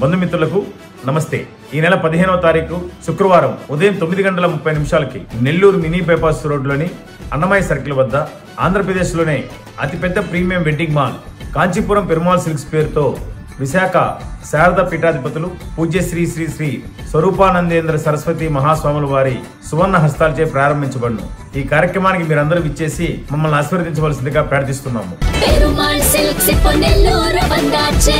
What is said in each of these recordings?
బంధుమిత్రులకు నమస్తే ఈ నెల పదిహేనవ తారీఖు శుక్రవారం ఉదయం తొమ్మిది గంటల ముప్పై నిమిషాలకి నెల్లూరు మినీ బైపాస్ రోడ్లోని అన్నమయ్య సర్కిల్ వద్ద ఆంధ్రప్రదేశ్లోనే అతిపెద్ద premium wedding mall Kanchipuram Perumal silks పేరుతో విశాఖ శారద పీఠాధిపతులు పూజ్య శ్రీ శ్రీ శ్రీ స్వరూపానందేంద్ర సరస్వతి మహాస్వాముల వారి సువర్ణ హస్తాలచే ప్రారంభించబడును ఈ కార్యక్రమానికి మీరందరూ విచ్చేసి మమ్మల్ని ఆశీర్వదించవలసిందిగా ప్రార్థిస్తున్నాము பெருமாள் சில்க் சிப்போ நெல்லூர் வந்தாச்சே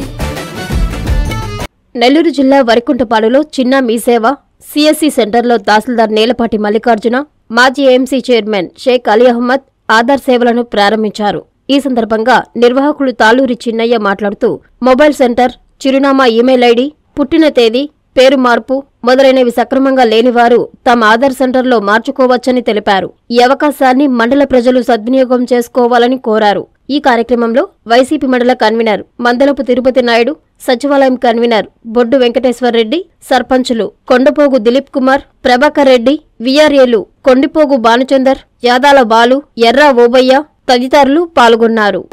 నెల్లూరు జిల్లా వరికుంటపాడులో చిన్న మీసేవ సిఎస్సి సెంటర్లో తహసీల్దార్ నేలపాటి మల్లికార్జున మాజీ ఏఎంసీ చైర్మన్ షేక్ అలీ అహ్మద్ ఆధార్ సేవలను ప్రారంభించారు ఈ సందర్భంగా నిర్వాహకులు తాలూరి చిన్నయ్య మాట్లాడుతూ మొబైల్ సెంటర్ చిరునామా ఇమెయిల్ ఐడి పుట్టిన తేదీ పేరు మార్పు మొదలైనవి సక్రమంగా లేనివారు తమ ఆధార్ సెంటర్లో మార్చుకోవచ్చని తెలిపారు ఈ అవకాశాన్ని మండల ప్రజలు సద్వినియోగం చేసుకోవాలని కోరారు ఈ కార్యక్రమంలో వైసీపీ మండల కన్వీనర్ మందలపు తిరుపతి నాయుడు సచివాలయం కన్వీనర్ బొడ్డు వెంకటేశ్వర్ రెడ్డి సర్పంచులు కొండపోగు దిలీప్ కుమార్ ప్రభాకర్ రెడ్డి విఆర్ఏలు కొండిపోగు భానుచందర్ యాదాల బాలు ఎర్రా ఓబయ్య తదితరులు పాల్గొన్నారు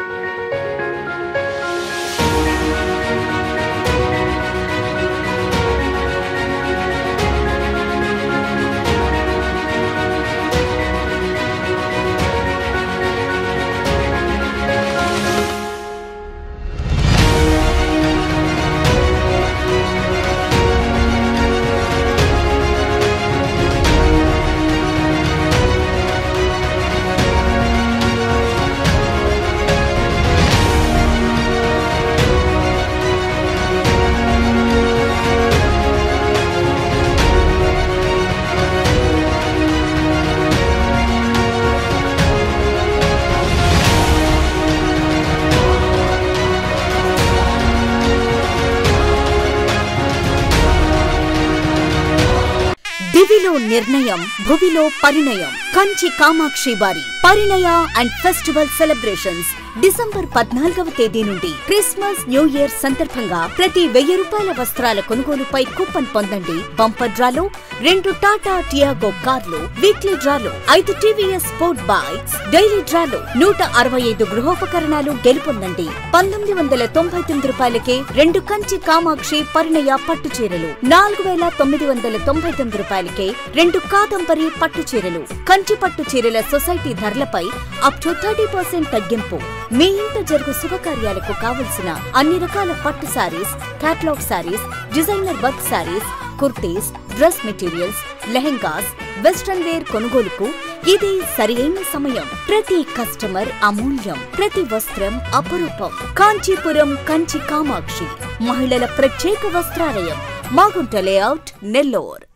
దివిలో నిర్ణయం భువిలో పరిణయం కంచి కామాక్షి వారి పరిణయ అండ్ ఫెస్టివల్ సెలబ్రేషన్స్ డిసెంబర్ పద్నాలుగవ తేదీ నుండి క్రిస్మస్ న్యూ ఇయర్ సందర్భంగా ప్రతి వెయ్యి రూపాయల వస్త్రాల కొనుగోలుపై కూపన్ పొందండి బంపర్ డ్రాలో రెండు టాటా టియాగో కార్లు వీక్లీ డ్రాలో ఐదు టీవీఎస్ స్పోర్ట్ బైక్స్ డైలీ డ్రాలో నూట అరవై ఐదు గృహోపకరణాలు గెలుపొందండి పంతొమ్మిది వందల తొంభై తొమ్మిది రూపాయలకే రెండు కంచి కామాక్షి పరిణయ పట్టు చీరలు నాలుగు వేల తొమ్మిది వందల తొంభై తొమ్మిది రూపాయలకే రెండు కాదంబరి పట్టు చీరలు కంచి పట్టు చీరల సొసైటీ ధరలపై అప్ టు థర్టీ పర్సెంట్ తగ్గింపు మీ ఇంట జరుగు శుభకార్యాలకు కావలసిన అన్ని రకాల పట్టు saris catalogue saris designer work saris kurtis dress materials lehengas western wear కొనుగోలుకు ఇది సరియైన సమయం ప్రతి కస్టమర్ అమూల్యం ప్రతి వస్త్రం అపురూపం కాంచీపురం కంచి కామాక్షి మహిళల ప్రత్యేక వస్త్రాలయం మాగుంట లేఅవుట్ నెల్లూర్